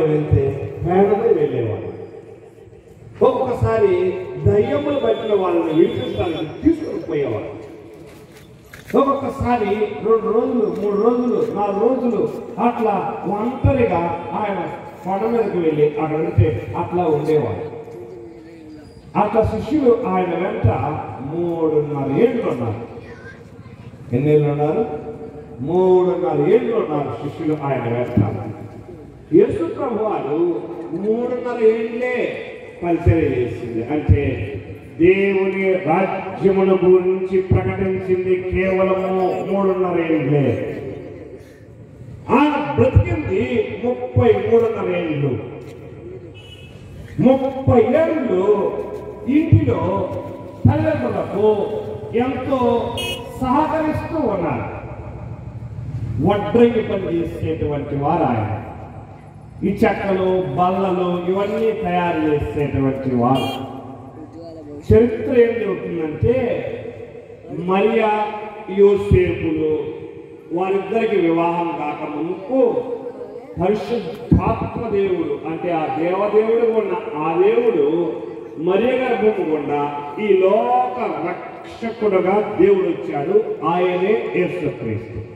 వెళ్తే పేడపై వెళ్ళేవాడు ఒక్కొక్కసారి దయ్యములు పట్టిన వాళ్ళని విడిపించడానికి తీసుకుని పోయేవాడు ఒక్కొక్కసారి రెండు రోజులు మూడు రోజులు నాలుగు రోజులు అట్లా ఒంటరిగా ఆయన కొండ మీదకి వెళ్ళి అక్కడ ఉంటే అట్లా ఉండేవాడు అట్లా శిష్యులు ఆయన వెంట మూడున్నర ఏళ్ళు ఉన్నారు ఎన్నేళ్ళు ఉన్నారు మూడున్నర ఏళ్ళు ఉన్నారు శిష్యులు ఆయన వెంట యేసు ప్రభు వారు మూడున్నర ఏళ్ళే పరిచయం చేసింది అంటే దేవుని రాజ్యముల గురించి ప్రకటించింది కేవలము మూడున్నర ఏళ్ళే ఆయన బ్రతికింది ముప్పై మూడున్నర ఏళ్ళు ముప్పై ఏళ్ళు ఇంటిలో తల్లిదండ్రులకు ఎంతో సహకరిస్తూ ఉన్నారు వడ్రంగి పని చేసేటువంటి వారు ఆయన ఈ చెక్కలు బల్లలు ఇవన్నీ తయారు చేసేటువంటి వారు చరిత్ర ఏం చెబుతుందంటే మరియా యోసేపులు వారిద్దరికి వివాహం కాకముందుకు పరిశుద్ధాత్మ దేవుడు అంటే ఆ దేవదేవుడు ఉన్న ఆ దేవుడు మరియ గర్భము గుండా ఈ లోక రక్షకుడుగా దేవుడు వచ్చాడు ఆయనే యేసుక్రీస్తు